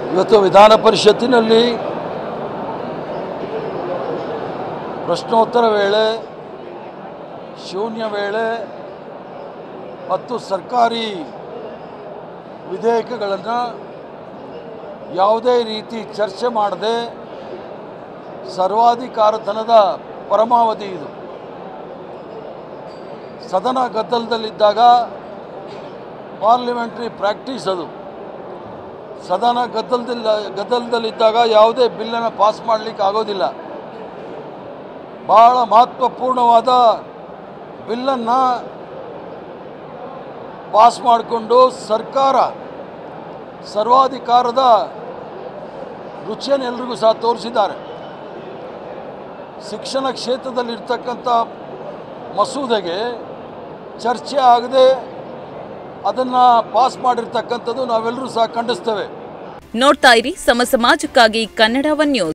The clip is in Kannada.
ಇವತ್ತು ವಿಧಾನ ಪರಿಷತ್ತಿನಲ್ಲಿ ಪ್ರಶ್ನೋತ್ತರ ವೇಳೆ ಶೂನ್ಯ ವೇಳೆ ಮತ್ತು ಸರ್ಕಾರಿ ವಿಧೇಯಕಗಳನ್ನು ಯಾವುದೇ ರೀತಿ ಚರ್ಚೆ ಮಾಡದೆ ಸರ್ವಾಧಿಕಾರತನದ ಪರಮಾವಧಿ ಇದು ಸದನ ಗದ್ದಲದಲ್ಲಿದ್ದಾಗ ಪಾರ್ಲಿಮೆಂಟ್ರಿ ಪ್ರಾಕ್ಟೀಸ್ ಅದು ಸದನ ಗದ್ದಲದಿಲ್ಲ ಗದ್ದಲದಲ್ಲಿದ್ದಾಗ ಯಾವುದೇ ಬಿಲ್ಲನ್ನು ಪಾಸ್ ಮಾಡಲಿಕ್ಕೆ ಆಗೋದಿಲ್ಲ ಬಹಳ ಮಹತ್ವಪೂರ್ಣವಾದ ಬಿಲ್ಲನ್ನು ಪಾಸ್ ಮಾಡಿಕೊಂಡು ಸರ್ಕಾರ ಸರ್ವಾಧಿಕಾರದ ರುಚಿಯನ್ನು ಎಲ್ರಿಗೂ ಸಹ ತೋರಿಸಿದ್ದಾರೆ ಶಿಕ್ಷಣ ಕ್ಷೇತ್ರದಲ್ಲಿರ್ತಕ್ಕಂಥ ಮಸೂದೆಗೆ ಚರ್ಚೆ ಆಗದೆ ಅದನ್ನು ಪಾಸ್ ಮಾಡಿರ್ತಕ್ಕಂಥದ್ದು ನಾವೆಲ್ಲರೂ ಸಹ ಖಂಡಿಸ್ತೇವೆ ನೋಡ್ತಾ ಇರಿ ಸಮ ಸಮಾಜಕ್ಕಾಗಿ ಕನ್ನಡ ಒನ್ ನ್ಯೂಸ್